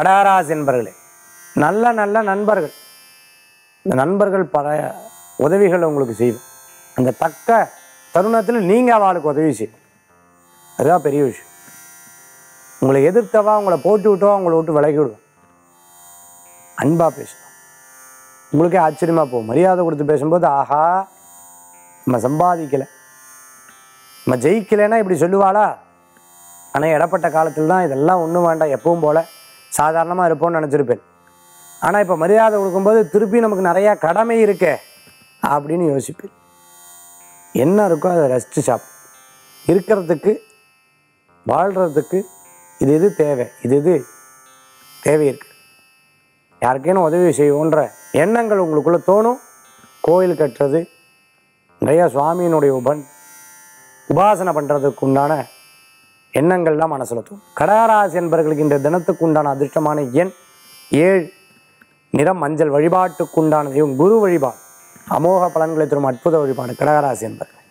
கடகராசி என்பர்களே நல்ல நல்ல நண்பர்கள் இந்த நண்பர்கள் பல உதவிகளை உங்களுக்கு செய்யும் அந்த தக்க தருணத்தில் நீங்கள் அவளுக்கு உதவி செய்யும் அதுதான் பெரிய விஷயம் உங்களை எதிர்த்தவா உங்களை போட்டு விட்டவா உங்களை விட்டு விலகி விடுவா அன்பா பேசுவோம் உங்களுக்கே ஆச்சரியமா போகும் மரியாதை கொடுத்து பேசும்போது ஆஹா நம்ம சம்பாதிக்கலை நம்ம ஜெயிக்கலைன்னா இப்படி சொல்லுவாளா ஆனால் இடப்பட்ட காலத்தில் தான் இதெல்லாம் ஒன்றும் வேண்டாம் எப்பவும் போல சாதாரணமாக இருப்போம்னு நினச்சிருப்பேன் ஆனால் இப்போ மரியாதை கொடுக்கும்போது திருப்பி நமக்கு நிறையா கடமை இருக்கே அப்படின்னு யோசிப்பேன் என்ன இருக்கோ அதை ரசித்து சாப்பிடும் இருக்கிறதுக்கு வாழ்கிறதுக்கு இது இது தேவை இது இது தேவை இருக்கு யாருக்கேனும் உதவி செய்வோன்ற எண்ணங்கள் உங்களுக்குள்ளே தோணும் கோயில் கட்டுறது நிறையா சுவாமியினுடைய உபன் உபாசனை பண்ணுறதுக்கு உண்டான எண்ணங்கள்லாம் மனசில் தோணும் கடகராசி என்பவர்களுக்கு இந்த தினத்துக்கு உண்டான அதிர்ஷ்டமான எண் ஏழு நிறம் மஞ்சள் வழிபாட்டுக்குண்டான தெய்வம் குரு வழிபாடு அமோக பலன்களை தரும் அற்புத வழிபாடு கடகராசி என்பர்கள்